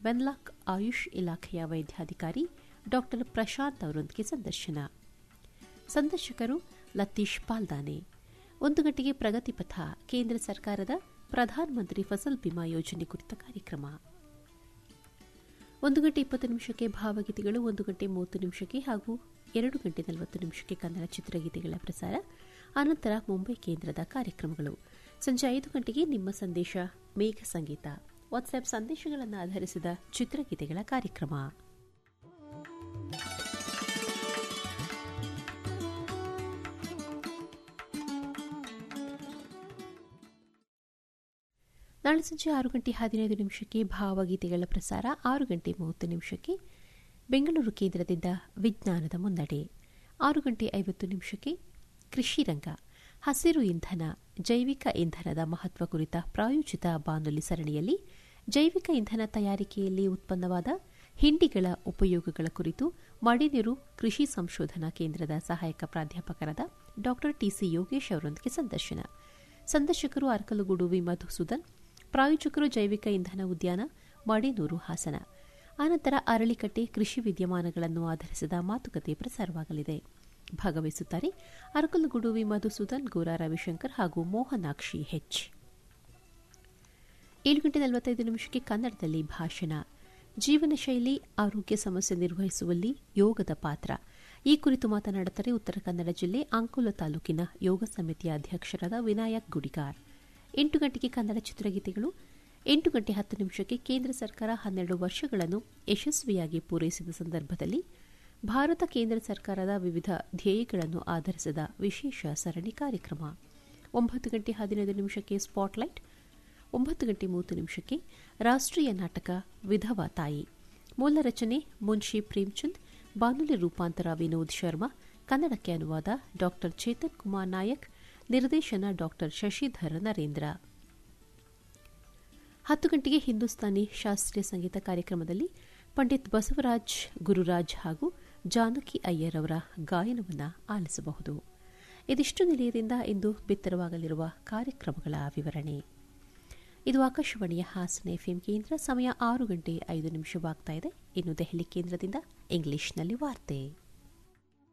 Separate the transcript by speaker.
Speaker 1: Wenlock AYUSH ಇಲಾಖೆಯ ವೈದ್ಯಾಧಿಕಾರಿ doctor Prashant ಅವರೊಂದಿಗೆ ಸಂದರ್ಶನ ಸಂದರ್ಶಕರು ಲತೀಶ್ ಪಾಲ್ದಾನೆ ಒಂದು ಗಂಟೆಗೆ ಪ್ರಗತಿಪಥ ಕೇಂದ್ರ ಸರ್ಕಾರದ ಪ್ರಧಾನಮಂತ್ರಿ ಫಸಲ್ ಬಿಮಾ ಯೋಜನೆ ಕುರಿತ ಕಾರ್ಯಕ್ರಮ ಒಂದು ಗಂಟೆ ಇಪ್ಪತ್ತು ನಿಮಿಷಕ್ಕೆ ಭಾವಗೀತೆಗಳು ಒಂದು ಗಂಟೆ ಮೂವತ್ತು ನಿಮಿಷಕ್ಕೆ ಹಾಗೂ ಎರಡು ಗಂಟೆ ನಲವತ್ತು ನಿಮಿಷಕ್ಕೆ ಕನ್ನಡ ಚಿತ್ರಗೀತೆಗಳ ಪ್ರಸಾರ ಅನಂತರ ಮುಂಬೈ ಕೇಂದ್ರದ ಕಾರ್ಯಕ್ರಮಗಳು ಸಂಜೆ ಐದು ಗಂಟೆಗೆ ನಿಮ್ಮ ಸಂದೇಶ ಮೇಘ ಸಂಗೀತ ವಾಟ್ಸ್ಆಪ್ ಸಂದೇಶಗಳನ್ನು ಆಧರಿಸಿದ ಚಿತ್ರಗೀತೆಗಳ ಕಾರ್ಯಕ್ರಮ ನಾಳೆ ಸಂಜೆ ಆರು ಗಂಟೆ ಹದಿನೈದು ನಿಮಿಷಕ್ಕೆ ಭಾವಗೀತೆಗಳ ಪ್ರಸಾರ ಆರು ಗಂಟೆ ಮೂವತ್ತು ನಿಮಿಷಕ್ಕೆ ಬೆಂಗಳೂರು ಕೇಂದ್ರದಿಂದ ವಿಜ್ಞಾನದ ಮುನ್ನಡೆ ಆರು ಗಂಟೆ ಐವತ್ತು ನಿಮಿಷಕ್ಕೆ ಕೃಷಿ ರಂಗ ಹಸಿರು ಇಂಧನ ಜೈವಿಕ ಇಂಧನದ ಮಹತ್ವ ಕುರಿತ ಪ್ರಾಯೋಜಿತ ಬಾನುಲಿ ಸರಣಿಯಲ್ಲಿ ಜೈವಿಕ ಇಂಧನ ತಯಾರಿಕೆಯಲ್ಲಿ ಉತ್ಪನ್ನವಾದ ಹಿಂಡಿಗಳ ಉಪಯೋಗಗಳ ಕುರಿತು ಮಡಿನೀರು ಕೃಷಿ ಸಂಶೋಧನಾ ಕೇಂದ್ರದ ಸಹಾಯಕ ಪ್ರಾಧ್ಯಾಪಕರಾದ ಡಾ ಟಿಸಿ ಯೋಗೇಶ್ ಅವರೊಂದಿಗೆ ಸಂದರ್ಶನ ಸಂದರ್ಶಕರು ಅರಕಲಗೂಡು ವಿ ಮಧುಸೂದನ್ ಪ್ರಾಯೋಜಕರು ಜೈವಿಕ ಇಂಧನ ಉದ್ಯಾನ ಮಡಿನೂರು ಹಾಸನ ಆನಂತರ ಅರಳಿಕಟ್ಟೆ ಕೃಷಿ ವಿದ್ಯಮಾನಗಳನ್ನು ಆಧರಿಸಿದ ಮಾತುಕತೆ ಪ್ರಸಾರವಾಗಲಿದೆ ಭಾಗವಹಿಸುತ್ತಾರೆ ಅರಕಲಗೂಡು ವಿ ಮಧುಸೂದನ್ ಗೋರಾ ರವಿಶಂಕರ್ ಹಾಗೂ ಮೋಹನಾಕ್ಷಿ ಹೆಚ್ ಏಳು ಗಂಟೆ ನಲವತ್ತೈದು ನಿಮಿಷಕ್ಕೆ ಕನ್ನಡದಲ್ಲಿ ಭಾಷಣ ಜೀವನ ಶೈಲಿ ಆರೋಗ್ಯ ಸಮಸ್ಯೆ ನಿರ್ವಹಿಸುವಲ್ಲಿ ಯೋಗದ ಪಾತ್ರ ಈ ಕುರಿತು ಮಾತನಾಡುತ್ತಾರೆ ಉತ್ತರ ಕನ್ನಡ ಜಿಲ್ಲೆ ಅಂಕೋಲ ತಾಲೂಕಿನ ಯೋಗ ಸಮಿತಿಯ ಅಧ್ಯಕ್ಷರಾದ ವಿನಾಯಕ್ ಗುಡಿಗಾರ್ ಎಂಟು ಗಂಟೆಗೆ ಕನ್ನಡ ಚಿತ್ರಗೀತೆಗಳು ಎಂಟು ಗಂಟೆ ಹತ್ತು ನಿಮಿಷಕ್ಕೆ ಕೇಂದ್ರ ಸರ್ಕಾರ ಹನ್ನೆರಡು ವರ್ಷಗಳನ್ನು ಯಶಸ್ವಿಯಾಗಿ ಪೂರೈಸಿದ ಸಂದರ್ಭದಲ್ಲಿ ಭಾರತ ಕೇಂದ್ರ ಸರ್ಕಾರದ ವಿವಿಧ ಧ್ಯೇಯಗಳನ್ನು ಆಧರಿಸಿದ ವಿಶೇಷ ಸರಣಿ ಕಾರ್ಯಕ್ರಮ ಒಂಬತ್ತು ಗಂಟೆ ಹದಿನೈದು ನಿಮಿಷಕ್ಕೆ ಸ್ಪಾಟ್ಲೈಟ್ ಒಂಬತ್ತು ಗಂಟೆ ಮೂವತ್ತು ನಿಮಿಷಕ್ಕೆ ರಾಷ್ಟ್ರೀಯ ನಾಟಕ ವಿಧವಾ ತಾಯಿ ಮೂಲ ರಚನೆ ಮುನ್ಷಿ ಪ್ರೇಮ್ಚಂದ್ ಬಾನುಲಿ ರೂಪಾಂತರ ವಿನೋದ್ ಶರ್ಮಾ ಕನ್ನಡಕ್ಕೆ ಅನುವಾದ ಡಾ ಚೇತನ್ ಕುಮಾರ್ ನಾಯಕ್ ನಿರ್ದೇಶನ ಡಾ ಶಶಿಧರ್ ನರೇಂದ್ರ ಹತ್ತು ಗಂಟೆಗೆ ಹಿಂದೂಸ್ತಾನಿ ಶಾಸ್ತ್ರೀಯ ಸಂಗೀತ ಕಾರ್ಯಕ್ರಮದಲ್ಲಿ ಪಂಡಿತ್ ಬಸವರಾಜ್ ಗುರುರಾಜ್ ಹಾಗೂ ಜಾನಕಿ ಅಯ್ಯರ್ ಅವರ ಗಾಯನವನ್ನು ಆಲಿಸಬಹುದು ಇದಿಷ್ಟು ನಿಲಯದಿಂದ ಇಂದು ಬಿತ್ತರವಾಗಲಿರುವ ಕಾರ್ಯಕ್ರಮಗಳ ವಿವರಣೆ ಇದು ಆಕಾಶವಾಣಿಯ ಹಾಸನ ಎಫ್ಎಂ ಕೇಂದ್ರ ಸಮಯ ಆರು ಗಂಟೆ ಐದು ನಿಮಿಷವಾಗ್ತಾ ಇದೆ ಇನ್ನು ದೆಹಲಿ ಕೇಂದ್ರದಿಂದ ಇಂಗ್ಲಿಷ್ನಲ್ಲಿ ವಾರ್ತೆ